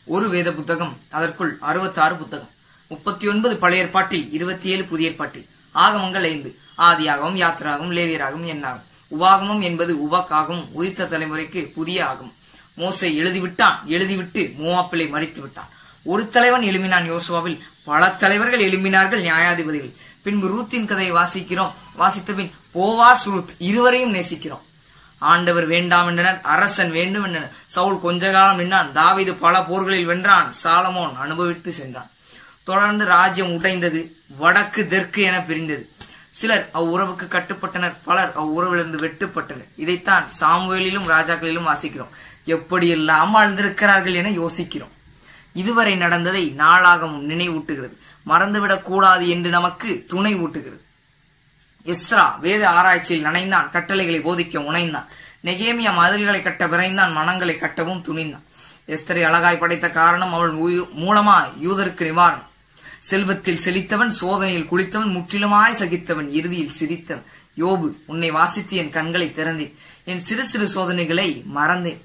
ஒரு வேத புத்தகம் அதற்குள் அறுபத்தாறு புத்தகம் முப்பத்தி ஒன்பது பழைய ஏற்பாட்டில் இருபத்தி ஏழு புதிய ஏற்பாட்டில் ஆகமங்கள் ஐந்து ஆதியாகவும் யாத்திராகவும் லேவியராகவும் என்னாகும் உபாகமம் என்பது உபக்காகவும் உதித்த தலைமுறைக்கு புதிய ஆகும் மோசை எழுதிவிட்டான் எழுதிவிட்டு மோவாப்பிளை மறித்து விட்டான் ஒரு தலைவன் எழுப்பினான் யோசுவாவில் பல தலைவர்கள் எழுப்பினார்கள் நியாயாதிபதிகள் பின்பு ரூத்தின் கதையை வாசிக்கிறோம் வாசித்த பின் போவாஸ் ரூத் இருவரையும் நேசிக்கிறோம் ஆண்டவர் வேண்டாம் என்றனர் அரசன் வேண்டும் என்றனர் சவுல் கொஞ்ச காலம் நின்றான் தாவீது பல போர்களில் வென்றான் சாலமோன் அனுபவித்து சென்றான் தொடர்ந்து ராஜ்யம் உடைந்தது வடக்கு தெற்கு என பிரிந்தது சிலர் அவ்வுறவுக்கு கட்டுப்பட்டனர் பலர் அவ்வுறவிலிருந்து வெட்டுப்பட்டனர் இதைத்தான் சாமுவேலிலும் ராஜாக்களிலும் வாசிக்கிறோம் எப்படியெல்லாம் வாழ்ந்திருக்கிறார்கள் என யோசிக்கிறோம் இதுவரை நடந்ததை நாளாகவும் நினைவூட்டுகிறது மறந்துவிடக் கூடாது என்று நமக்கு துணை ஊட்டுகிறது எஸ்ரா வேத ஆராய்ச்சியில் நனைந்தான் கட்டளைகளை போதிக்க முனைந்தான் நெகேமியா மதில்களை கட்ட விரைந்தான் மனங்களை கட்டவும் துணிந்தான் எஸ்தரை அழகாய் படைத்த காரணம் அவள் உயு- மூலமா யூதருக்கு நிவாரணம் செல்வத்தில் செழித்தவன் சோதனையில் குளித்தவன் முற்றிலுமாய் சகித்தவன் இறுதியில் சிரித்தவன் யோபு உன்னை வாசித்து என் கண்களை திறந்தேன் என் சிறு சிறு சோதனைகளை மறந்தேன்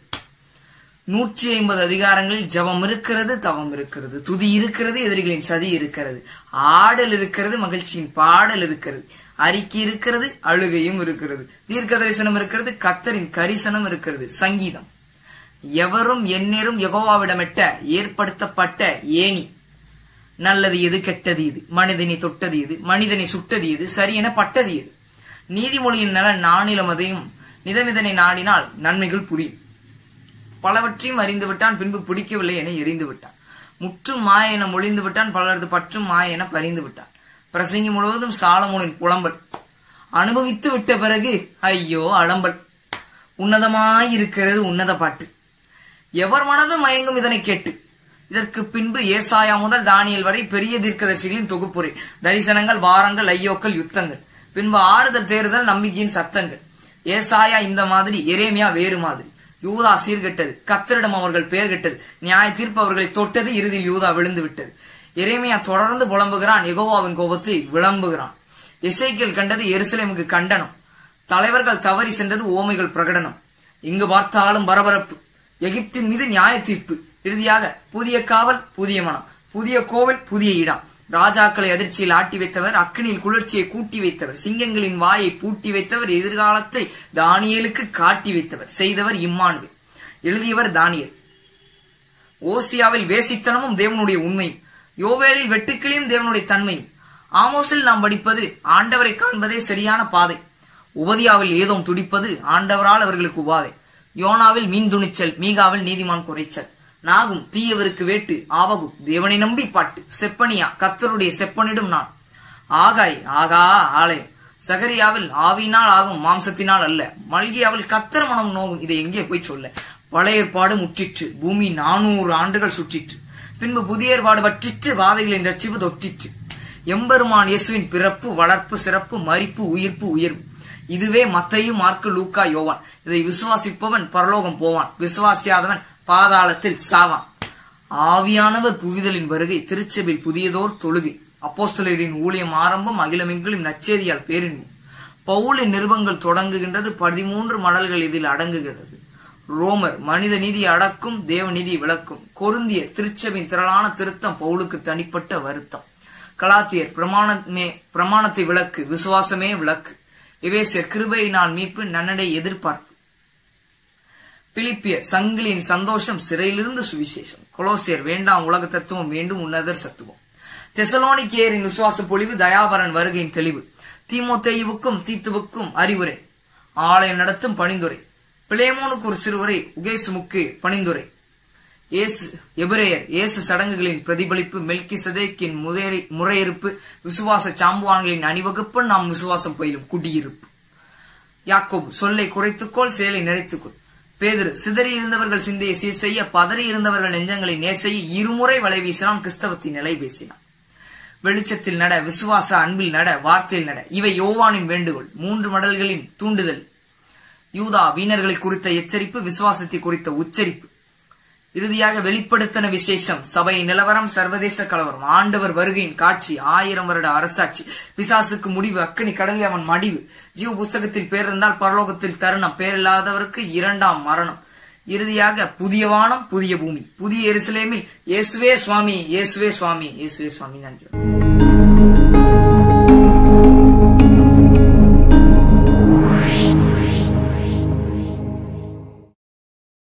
நூற்றி ஐம்பது அதிகாரங்களில் ஜபம் இருக்கிறது தவம் இருக்கிறது துதி இருக்கிறது எதிரிகளின் சதி இருக்கிறது ஆடல் இருக்கிறது மகிழ்ச்சியின் பாடல் இருக்கிறது அறிக்கை இருக்கிறது அழுகையும் இருக்கிறது தீர்க்க தரிசனம் இருக்கிறது கத்தரின் கரிசனம் இருக்கிறது சங்கீதம் எவரும் எந்நேரும் யெகோவாவிடமிட்ட ஏற்படுத்தப்பட்ட ஏணி நல்லது எது கெட்டது எது மனிதனை தொட்டது எது மனிதனை சுட்டது எது சரியென பட்டது எது நீதிமொழியின் நலன் நானிலமதையும் நிதமிதனை நாடினால் நன்மைகள் புரியும் பலவற்றையும் அறிந்து விட்டான் பின்பு பிடிக்கவில்லை என எரிந்து விட்டான் முற்றும் மாய என மொழிந்து விட்டான் பலரது பற்றும் மாய என பறிந்து விட்டான் பிரசங்கி முழுவதும் சாலமோனின் புலம்பல் அனுபவித்து விட்ட பிறகு ஐயோ அலம்பல் உன்னதமாயிருக்கிறது உன்னத பாட்டு எவர் மனதும் மயங்கும் இதனை கேட்டு இதற்கு பின்பு ஏசாயா முதல் தானியல் வரை பெரிய தீர்க்கதரிசிகளின் தொகுப்புரை தரிசனங்கள் வாரங்கள் ஐயோக்கள் யுத்தங்கள் பின்பு ஆறுதல் தேறுதல் நம்பிக்கையின் சத்தங்கள் ஏசாயா இந்த மாதிரி எரேமியா வேறு மாதிரி யூதா சீர்கெட்டது கத்தரிடம் அவர்கள் பெயர் கெட்டது நியாய தீர்ப்பு அவர்களை தொட்டது இறுதியில் யூதா விழுந்து விட்டது எரேமியா தொடர்ந்து புலம்புகிறான் எகோவாவின் கோபத்தை விளம்புகிறான் எசைக்கியல் கண்டது எருசலேமுக்கு கண்டனம் தலைவர்கள் தவறி சென்றது ஓமைகள் பிரகடனம் இங்கு பார்த்தாலும் பரபரப்பு எகிப்தின் மீது நியாய தீர்ப்பு இறுதியாக புதிய காவல் புதிய மனம் புதிய கோவில் புதிய இடம் ராஜாக்களை அதிர்ச்சியில் ஆட்டி வைத்தவர் அக்கினியில் குளிர்ச்சியை கூட்டி வைத்தவர் சிங்கங்களின் வாயை பூட்டி வைத்தவர் எதிர்காலத்தை தானியேலுக்கு காட்டி வைத்தவர் செய்தவர் இம்மானுவேல் எழுதியவர் தானியேல் ஓசியாவில் வேசித்தனமும் தேவனுடைய உண்மையும் யோவேலில் வெட்டுக்கிளியும் தேவனுடைய தன்மையும் ஆமோஸில் நாம் படிப்பது ஆண்டவரை காண்பதே சரியான பாதை உபதியாவில் ஏதோம் துடிப்பது ஆண்டவரால் அவர்களுக்கு உபாதை யோனாவில் மீன் துணிச்சல் மீகாவில் நீதிமான் குறைச்சல் நாகும் தீயவருக்கு வேட்டு ஆவகும் தேவனை நம்பி பாட்டு செப்பனியா கத்தருடைய செப்பனிடும் நான் ஆகாய் ஆகா ஆலயம் சகரியாவில் ஆவியினால் ஆகும் மாம்சத்தினால் அல்ல மல்கியாவில் கத்தர் மனம் நோகும் இதை எங்கே போய் சொல்ல பழைய ஏற்பாடு முற்றிற்று பூமி நானூறு ஆண்டுகள் சுற்றிற்று பின்பு புதிய ஏற்பாடு வற்றிற்று பாவைகளின் ரட்சிப்பு தொற்றிற்று எம்பெருமான் இயேசுவின் பிறப்பு வளர்ப்பு சிறப்பு மரிப்பு உயிர்ப்பு உயர்வு இதுவே மத்தையும் மார்க்கு லூக்கா யோவான் இதை விசுவாசிப்பவன் பரலோகம் போவான் விசுவாசியாதவன் பாதாளத்தில் சாவான் ஆவியானவர் புவிதலின் வருகை திருச்சபையில் புதியதோர் தொழுகை அப்போஸ்தலரின் ஊழியம் ஆரம்பம் அகிலமெங்கிலும் நச்சேரியால் பேரின்பம் பவுலின் நிருபங்கள் தொடங்குகின்றது பதிமூன்று மடல்கள் இதில் அடங்குகிறது ரோமர் மனித நீதி அடக்கும் தேவ நீதி விளக்கும் கொருந்திய திருச்சபின் திரளான திருத்தம் பவுலுக்கு தனிப்பட்ட வருத்தம் கலாத்தியர் பிரமாணமே பிரமாணத்தை விளக்கு விசுவாசமே விளக்கு எவேசியர் கிருபையினால் மீட்பு நன்னடை எதிர்பார்ப்பு பிலிப்பியர் சங்கிலியின் சந்தோஷம் சிறையிலிருந்து சுவிசேஷம் கொலோசியர் வேண்டாம் உலக தத்துவம் வேண்டும் உன்னதர் சத்துவம் தெசலோனிக்கேயரின் விசுவாச பொழிவு தயாபரன் வருகையின் தெளிவு தீமோத்தேயுவுக்கும் தீத்துவுக்கும் அறிவுரை ஆலயம் நடத்தும் பணிந்துரை பிளேமோனுக்கு ஒரு சிறுவரை உகேசுமுக்கு பணிந்துரை இயேசு எபிரேயர் இயேசு சடங்குகளின் பிரதிபலிப்பு மெல்கி சதேக்கின் முறையிருப்பு விசுவாச சாம்புவான்களின் அணிவகுப்பு நாம் விசுவாசம் பயிலும் குடியிருப்பு யாக்கோபு சொல்லை குறைத்துக்கொள் செயலை நிறைத்துக்கொள் பேதுரு சிதறி இருந்தவர்கள் சிந்தையை சீர் செய்ய பதறி இருந்தவர்கள் நெஞ்சங்களை நேர் செய்ய இருமுறை வலை வீசினான் கிறிஸ்தவத்தின் நிலை பேசினான் வெளிச்சத்தில் நட விசுவாச அன்பில் நட வார்த்தையில் நட இவை யோவானின் வேண்டுகோள் மூன்று மடல்களின் தூண்டுதல் யூதா வீணர்களை குறித்த எச்சரிப்பு விசுவாசத்தை குறித்த உச்சரிப்பு இறுதியாக வெளிப்படுத்தின விசேஷம் சபை நிலவரம் சர்வதேச கலவரம் ஆண்டவர் வருகையின் காட்சி ஆயிரம் வருட அரசாட்சி பிசாசுக்கு முடிவு அக்கினி கடலில் அவன் மடிவு ஜீவ புஸ்தகத்தில் பேர் இருந்தால் பரலோகத்தில் தருணம் பேரில்லாதவருக்கு இரண்டாம் மரணம் இறுதியாக புதிய வானம் புதிய பூமி புதிய எருசலேமில் இயேசுவே சுவாமி இயேசுவே சுவாமி இயேசுவே சுவாமி நன்றி